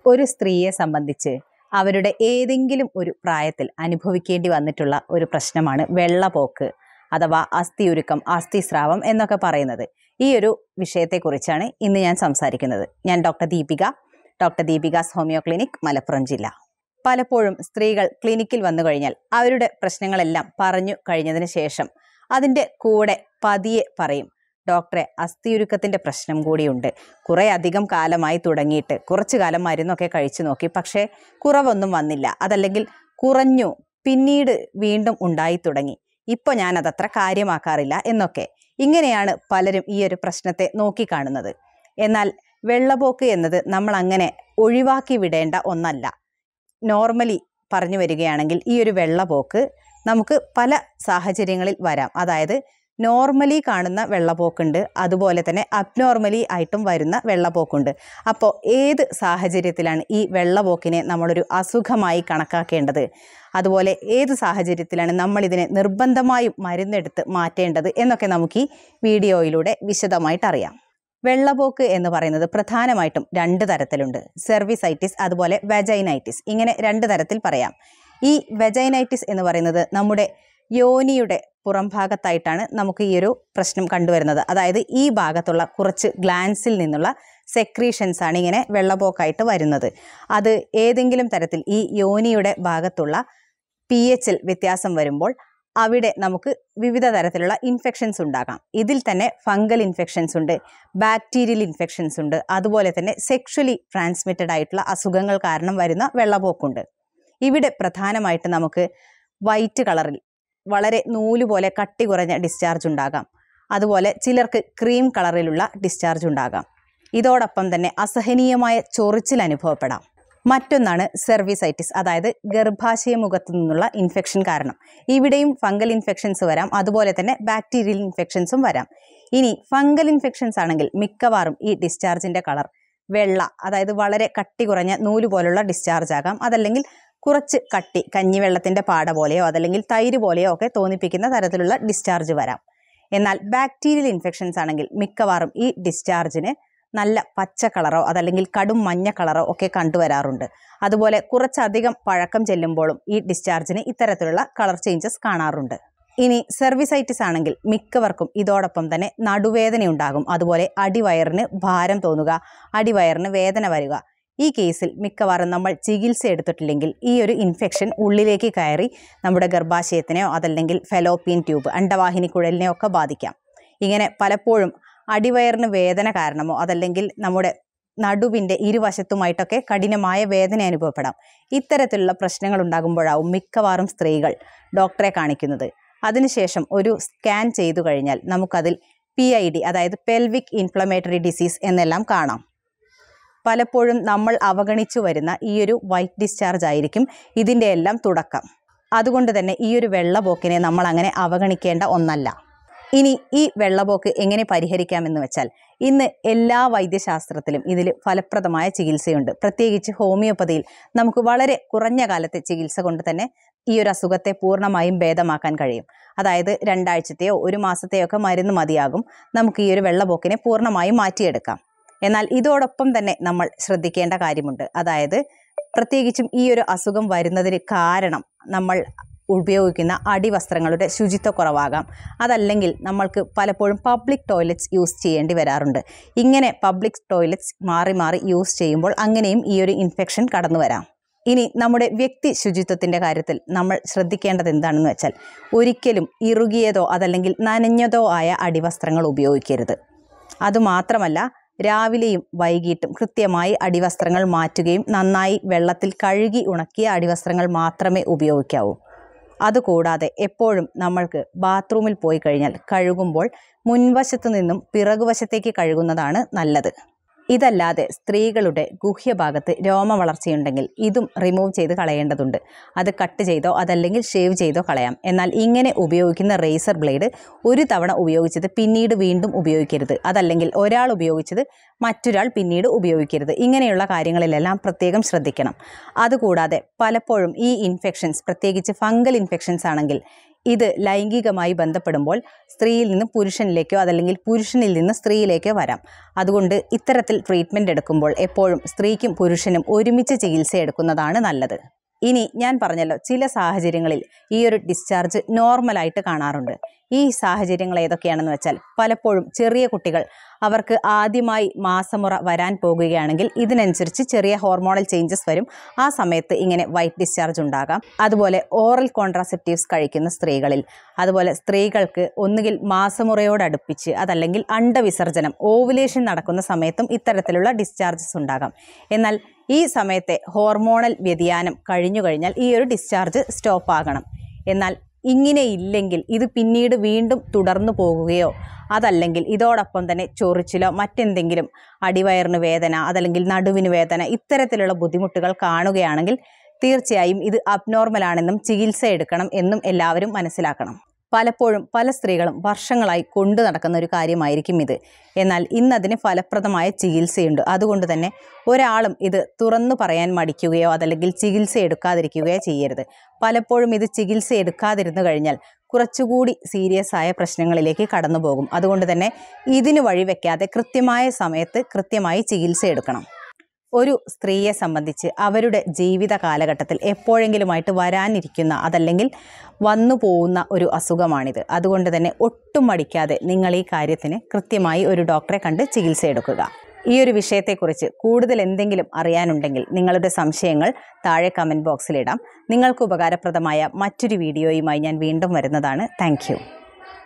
ഒരു സ്ത്രീയെ സംബന്ധിച്ച് അവരുടെ ഏതെങ്കിലും ഒരു പ്രായത്തിൽ അനുഭവിക്കേണ്ടി വന്നിട്ടുള്ള ഒരു പ്രശ്നമാണ് വെള്ളപോക്ക് അഥവാ അസ്ഥിയുരുക്കം അസ്ഥിസ്രാവം എന്നൊക്കെ പറയുന്നത് ഈ ഒരു വിഷയത്തെക്കുറിച്ചാണ് ഇന്ന് ഞാൻ സംസാരിക്കുന്നത് ഞാൻ ഡോക്ടർ ദീപിക ഡോക്ടർ ദീപികാസ് ഹോമിയോ ക്ലിനിക് മലപ്പുറം ജില്ല പലപ്പോഴും സ്ത്രീകൾ ക്ലിനിക്കിൽ വന്നു കഴിഞ്ഞാൽ അവരുടെ പ്രശ്നങ്ങളെല്ലാം പറഞ്ഞു കഴിഞ്ഞതിന് ശേഷം അതിൻ്റെ കൂടെ പതിയെ പറയും ഡോക്ടറെ അസ്ഥിയുരുക്കത്തിൻ്റെ പ്രശ്നം കൂടിയുണ്ട് കുറേ അധികം കാലമായി തുടങ്ങിയിട്ട് കുറച്ചു കാലം മരുന്നൊക്കെ കഴിച്ചു നോക്കി പക്ഷേ കുറവൊന്നും വന്നില്ല അതല്ലെങ്കിൽ കുറഞ്ഞു പിന്നീട് വീണ്ടും ഉണ്ടായി തുടങ്ങി ഇപ്പോൾ ഞാൻ അതത്ര കാര്യമാക്കാറില്ല എന്നൊക്കെ ഇങ്ങനെയാണ് പലരും ഈ ഒരു പ്രശ്നത്തെ നോക്കിക്കാണുന്നത് എന്നാൽ വെള്ളപോക്ക് എന്നത് നമ്മൾ അങ്ങനെ ഒഴിവാക്കി വിടേണ്ട ഒന്നല്ല നോർമലി പറഞ്ഞു വരികയാണെങ്കിൽ ഈ ഒരു വെള്ളപോക്ക് നമുക്ക് പല സാഹചര്യങ്ങളിൽ വരാം അതായത് നോർമലി കാണുന്ന വെള്ളപ്പോക്കുണ്ട് അതുപോലെ തന്നെ അബ്നോർമലി ആയിട്ടും വരുന്ന വെള്ളപ്പോക്കുണ്ട് അപ്പോൾ ഏത് സാഹചര്യത്തിലാണ് ഈ വെള്ളപ്പോക്കിനെ നമ്മളൊരു അസുഖമായി കണക്കാക്കേണ്ടത് അതുപോലെ ഏത് സാഹചര്യത്തിലാണ് നമ്മൾ ഇതിനെ നിർബന്ധമായും മരുന്നെടുത്ത് മാറ്റേണ്ടത് എന്നൊക്കെ നമുക്ക് ഈ വീഡിയോയിലൂടെ വിശദമായിട്ട് അറിയാം വെള്ളപോക്ക് എന്ന് പറയുന്നത് പ്രധാനമായിട്ടും രണ്ട് തരത്തിലുണ്ട് സെർവിസൈറ്റിസ് അതുപോലെ വെജൈനൈറ്റിസ് ഇങ്ങനെ രണ്ട് തരത്തിൽ പറയാം ഈ വെജൈനൈറ്റിസ് എന്ന് പറയുന്നത് നമ്മുടെ യോനിയുടെ പുറം ഭാഗത്തായിട്ടാണ് നമുക്ക് ഈ ഒരു പ്രശ്നം കണ്ടുവരുന്നത് അതായത് ഈ ഭാഗത്തുള്ള കുറച്ച് ഗ്ലാൻസിൽ നിന്നുള്ള സെക്രീഷൻസ് ആണ് ഇങ്ങനെ വെള്ളപോക്കായിട്ട് വരുന്നത് അത് ഏതെങ്കിലും തരത്തിൽ ഈ യോനിയുടെ ഭാഗത്തുള്ള പി എച്ചിൽ വ്യത്യാസം വരുമ്പോൾ അവിടെ നമുക്ക് വിവിധ തരത്തിലുള്ള ഇൻഫെക്ഷൻസ് ഉണ്ടാകാം ഇതിൽ തന്നെ ഫംഗൽ ഇൻഫെക്ഷൻസ് ഉണ്ട് ബാക്ടീരിയൽ ഇൻഫെക്ഷൻസ് ഉണ്ട് അതുപോലെ തന്നെ സെക്ഷലി ട്രാൻസ്മിറ്റഡ് ആയിട്ടുള്ള അസുഖങ്ങൾ കാരണം വരുന്ന വെള്ളപോക്കുണ്ട് ഇവിടെ പ്രധാനമായിട്ട് നമുക്ക് വൈറ്റ് കളറിൽ വളരെ നൂല് പോലെ കട്ടി കുറഞ്ഞ ഡിസ്ചാർജ് ഉണ്ടാകാം അതുപോലെ ചിലർക്ക് ക്രീം കളറിലുള്ള ഡിസ്ചാർജ് ഉണ്ടാകാം ഇതോടൊപ്പം തന്നെ അസഹനീയമായ ചൊറിച്ചിൽ അനുഭവപ്പെടാം മറ്റൊന്നാണ് സെർവിസൈറ്റിസ് അതായത് ഗർഭാശയ മുഖത്തു നിന്നുള്ള ഇൻഫെക്ഷൻ കാരണം ഇവിടെയും ഫംഗൽ ഇൻഫെക്ഷൻസ് വരാം അതുപോലെ തന്നെ ബാക്ടീരിയൽ ഇൻഫെക്ഷൻസും വരാം ഇനി ഫംഗൽ ഇൻഫെക്ഷൻസ് ആണെങ്കിൽ മിക്കവാറും ഈ ഡിസ്ചാർജിൻ്റെ കളർ വെള്ള അതായത് വളരെ കട്ടി കുറഞ്ഞ നൂല് പോലുള്ള ഡിസ്ചാർജ് ആകാം അതല്ലെങ്കിൽ കുറച്ച് കട്ടി കഞ്ഞിവെള്ളത്തിൻ്റെ പാട പോലെയോ അതല്ലെങ്കിൽ തൈര് പോലെയോ ഒക്കെ തോന്നിപ്പിക്കുന്ന തരത്തിലുള്ള ഡിസ്ചാർജ് വരാം എന്നാൽ ബാക്ടീരിയൽ ഇൻഫെക്ഷൻസ് ആണെങ്കിൽ മിക്കവാറും ഈ ഡിസ്ചാർജിന് നല്ല പച്ച കളറോ അതല്ലെങ്കിൽ കടും മഞ്ഞ കളറോ ഒക്കെ കണ്ടുവരാറുണ്ട് അതുപോലെ കുറച്ചധികം പഴക്കം ചെല്ലുമ്പോഴും ഈ ഡിസ്ചാർജിന് ഇത്തരത്തിലുള്ള കളർ ചേഞ്ചസ് കാണാറുണ്ട് ഇനി സെർവിസൈറ്റിസ് ആണെങ്കിൽ മിക്കവർക്കും ഇതോടൊപ്പം തന്നെ നടുവേദന ഉണ്ടാകും അതുപോലെ അടിവയറിന് ഭാരം തോന്നുക അടിവയറിന് വേദന വരിക ഈ കേസിൽ മിക്കവാറും നമ്മൾ ചികിത്സ എടുത്തിട്ടില്ലെങ്കിൽ ഈ ഒരു ഇൻഫെക്ഷൻ ഉള്ളിലേക്ക് കയറി നമ്മുടെ ഗർഭാശയത്തിനെയോ അതല്ലെങ്കിൽ ഫെലോപ്പിയൻ ട്യൂബ് അണ്ടവാഹിനി കുഴലിനെയോ ഒക്കെ ബാധിക്കാം ഇങ്ങനെ പലപ്പോഴും അടിവയറിന് വേദന കാരണമോ അതല്ലെങ്കിൽ നമ്മുടെ നടുവിൻ്റെ ഇരുവശത്തുമായിട്ടൊക്കെ കഠിനമായ വേദന അനുഭവപ്പെടാം ഇത്തരത്തിലുള്ള പ്രശ്നങ്ങൾ ഉണ്ടാകുമ്പോഴാവും മിക്കവാറും സ്ത്രീകൾ ഡോക്ടറെ കാണിക്കുന്നത് അതിനുശേഷം ഒരു സ്കാൻ ചെയ്തു കഴിഞ്ഞാൽ നമുക്കതിൽ പി ഐ ഡി അതായത് പെൽവിക് ഇൻഫ്ലമേറ്ററി ഡിസീസ് എന്നെല്ലാം കാണാം പലപ്പോഴും നമ്മൾ അവഗണിച്ചു വരുന്ന ഈ ഒരു വൈറ്റ് ഡിസ്ചാർജ് ആയിരിക്കും ഇതിൻ്റെ എല്ലാം തുടക്കം അതുകൊണ്ട് തന്നെ ഈ ഒരു വെള്ളപോക്കിനെ നമ്മൾ അങ്ങനെ അവഗണിക്കേണ്ട ഒന്നല്ല ഇനി ഈ വെള്ളപോക്ക് എങ്ങനെ പരിഹരിക്കാമെന്ന് വെച്ചാൽ ഇന്ന് എല്ലാ വൈദ്യശാസ്ത്രത്തിലും ഇതിൽ ഫലപ്രദമായ ചികിത്സയുണ്ട് പ്രത്യേകിച്ച് ഹോമിയോപ്പതിയിൽ നമുക്ക് വളരെ കുറഞ്ഞ കാലത്തെ ചികിത്സ കൊണ്ട് തന്നെ ഈ ഒരു അസുഖത്തെ പൂർണ്ണമായും ഭേദമാക്കാൻ കഴിയും അതായത് രണ്ടാഴ്ചത്തെയോ ഒരു മാസത്തെയോ ഒക്കെ മരുന്ന് മതിയാകും നമുക്ക് ഈ ഒരു വെള്ളപോക്കിനെ പൂർണ്ണമായും മാറ്റിയെടുക്കാം എന്നാൽ ഇതോടൊപ്പം തന്നെ നമ്മൾ ശ്രദ്ധിക്കേണ്ട കാര്യമുണ്ട് അതായത് പ്രത്യേകിച്ചും ഈ ഒരു അസുഖം വരുന്നതിന് കാരണം നമ്മൾ ഉപയോഗിക്കുന്ന അടിവസ്ത്രങ്ങളുടെ ശുചിത്വക്കുറവാകാം അതല്ലെങ്കിൽ നമ്മൾക്ക് പലപ്പോഴും പബ്ലിക് ടോയ്ലറ്റ്സ് യൂസ് ചെയ്യേണ്ടി വരാറുണ്ട് ഇങ്ങനെ പബ്ലിക് ടോയ്ലറ്റ്സ് മാറി മാറി യൂസ് ചെയ്യുമ്പോൾ അങ്ങനെയും ഈ ഒരു ഇൻഫെക്ഷൻ കടന്നു വരാം ഇനി നമ്മുടെ വ്യക്തി ശുചിത്വത്തിൻ്റെ കാര്യത്തിൽ നമ്മൾ ശ്രദ്ധിക്കേണ്ടത് എന്താണെന്ന് വെച്ചാൽ ഒരിക്കലും ഇറുകിയതോ അതല്ലെങ്കിൽ നനഞ്ഞതോ ആയ അടിവസ്ത്രങ്ങൾ ഉപയോഗിക്കരുത് അതുമാത്രമല്ല രാവിലെയും വൈകിട്ടും കൃത്യമായി അടിവസ്ത്രങ്ങൾ മാറ്റുകയും നന്നായി വെള്ളത്തിൽ കഴുകി ഉണക്കിയ അടിവസ്ത്രങ്ങൾ മാത്രമേ ഉപയോഗിക്കാവൂ അതുകൂടാതെ എപ്പോഴും നമ്മൾക്ക് ബാത്റൂമിൽ പോയി കഴിഞ്ഞാൽ കഴുകുമ്പോൾ മുൻവശത്തു നിന്നും പിറകുവശത്തേക്ക് കഴുകുന്നതാണ് നല്ലത് ഇതല്ലാതെ സ്ത്രീകളുടെ ഗുഹ്യഭാഗത്ത് രോമ വളർച്ചയുണ്ടെങ്കിൽ ഇതും റിമൂവ് ചെയ്ത് കളയേണ്ടതുണ്ട് അത് കട്ട് ചെയ്തോ അതല്ലെങ്കിൽ ഷേവ് ചെയ്തോ കളയാം എന്നാൽ ഇങ്ങനെ ഉപയോഗിക്കുന്ന റേസർ ബ്ലേഡ് ഒരു തവണ ഉപയോഗിച്ചത് പിന്നീട് വീണ്ടും ഉപയോഗിക്കരുത് അതല്ലെങ്കിൽ ഒരാൾ ഉപയോഗിച്ചത് മറ്റൊരാൾ പിന്നീട് ഉപയോഗിക്കരുത് ഇങ്ങനെയുള്ള കാര്യങ്ങളിലെല്ലാം പ്രത്യേകം ശ്രദ്ധിക്കണം അതുകൂടാതെ പലപ്പോഴും ഈ ഇൻഫെക്ഷൻസ് പ്രത്യേകിച്ച് ഫംഗൽ ഇൻഫെക്ഷൻസ് ആണെങ്കിൽ ഇത് ലൈംഗികമായി ബന്ധപ്പെടുമ്പോൾ സ്ത്രീയിൽ നിന്ന് പുരുഷനിലേക്കോ അതല്ലെങ്കിൽ പുരുഷനിൽ നിന്ന് സ്ത്രീയിലേക്കോ വരാം അതുകൊണ്ട് ഇത്തരത്തിൽ ട്രീറ്റ്മെൻറ്റ് എടുക്കുമ്പോൾ എപ്പോഴും സ്ത്രീക്കും പുരുഷനും ഒരുമിച്ച് ചികിത്സ എടുക്കുന്നതാണ് നല്ലത് ഇനി ഞാൻ പറഞ്ഞല്ലോ ചില സാഹചര്യങ്ങളിൽ ഈ ഒരു ഡിസ്ചാർജ് നോർമലായിട്ട് കാണാറുണ്ട് ഈ സാഹചര്യങ്ങൾ ഏതൊക്കെയാണെന്ന് വെച്ചാൽ പലപ്പോഴും ചെറിയ കുട്ടികൾ അവർക്ക് ആദ്യമായി മാസമുറ വരാൻ പോകുകയാണെങ്കിൽ ഇതിനനുസരിച്ച് ചെറിയ ഹോർമോണൽ ചേഞ്ചസ് വരും ആ സമയത്ത് ഇങ്ങനെ വൈറ്റ് ഡിസ്ചാർജ് ഉണ്ടാകാം അതുപോലെ ഓറൽ കോൺട്രാസെപ്റ്റീവ്സ് കഴിക്കുന്ന സ്ത്രീകളിൽ അതുപോലെ സ്ത്രീകൾക്ക് ഒന്നുകിൽ മാസമുറയോടടുപ്പിച്ച് അതല്ലെങ്കിൽ അണ്ടവിസർജനം ഓവുലേഷൻ നടക്കുന്ന സമയത്തും ഇത്തരത്തിലുള്ള ഡിസ്ചാർജസ് ഉണ്ടാകാം എന്നാൽ ഈ സമയത്തെ ഹോർമോണൽ വ്യതിയാനം കഴിഞ്ഞു കഴിഞ്ഞാൽ ഈ ഒരു ഡിസ്ചാർജ് സ്റ്റോപ്പ് ആകണം എന്നാൽ ഇങ്ങനെ ഇല്ലെങ്കിൽ ഇത് പിന്നീട് വീണ്ടും തുടർന്നു പോകുകയോ അതല്ലെങ്കിൽ ഇതോടൊപ്പം തന്നെ ചൊറിച്ചിലോ മറ്റെന്തെങ്കിലും അടിവയറിന് വേദന അതല്ലെങ്കിൽ നടുവിന് വേദന ഇത്തരത്തിലുള്ള ബുദ്ധിമുട്ടുകൾ കാണുകയാണെങ്കിൽ തീർച്ചയായും ഇത് അബ്നോർമൽ ആണെന്നും ചികിത്സ എടുക്കണം എന്നും എല്ലാവരും മനസ്സിലാക്കണം പലപ്പോഴും പല സ്ത്രീകളും വർഷങ്ങളായി കൊണ്ടു നടക്കുന്ന ഒരു കാര്യമായിരിക്കും ഇത് എന്നാൽ ഇന്നതിന് ഫലപ്രദമായ ചികിത്സയുണ്ട് അതുകൊണ്ട് തന്നെ ഒരാളും ഇത് തുറന്നു പറയാൻ മടിക്കുകയോ അതല്ലെങ്കിൽ ചികിത്സ എടുക്കാതിരിക്കുകയോ ചെയ്യരുത് പലപ്പോഴും ഇത് ചികിത്സ എടുക്കാതിരുന്നു കഴിഞ്ഞാൽ കുറച്ചുകൂടി സീരിയസ് ആയ പ്രശ്നങ്ങളിലേക്ക് കടന്നു പോകും അതുകൊണ്ട് തന്നെ ഇതിന് വഴിവെക്കാതെ കൃത്യമായ സമയത്ത് കൃത്യമായി ചികിത്സ എടുക്കണം ഒരു സ്ത്രീയെ സംബന്ധിച്ച് അവരുടെ ജീവിത കാലഘട്ടത്തിൽ എപ്പോഴെങ്കിലുമായിട്ട് വരാനിരിക്കുന്ന അതല്ലെങ്കിൽ വന്നു പോകുന്ന ഒരു അസുഖമാണിത് അതുകൊണ്ട് തന്നെ ഒട്ടും മടിക്കാതെ നിങ്ങൾ ഈ കാര്യത്തിന് കൃത്യമായി ഒരു ഡോക്ടറെ കണ്ട് ചികിത്സ എടുക്കുക ഈ ഒരു വിഷയത്തെക്കുറിച്ച് കൂടുതൽ എന്തെങ്കിലും അറിയാനുണ്ടെങ്കിൽ നിങ്ങളുടെ സംശയങ്ങൾ താഴെ കമൻറ്റ് ബോക്സിലിടാം നിങ്ങൾക്ക് ഉപകാരപ്രദമായ മറ്റൊരു വീഡിയോയുമായി ഞാൻ വീണ്ടും വരുന്നതാണ് താങ്ക്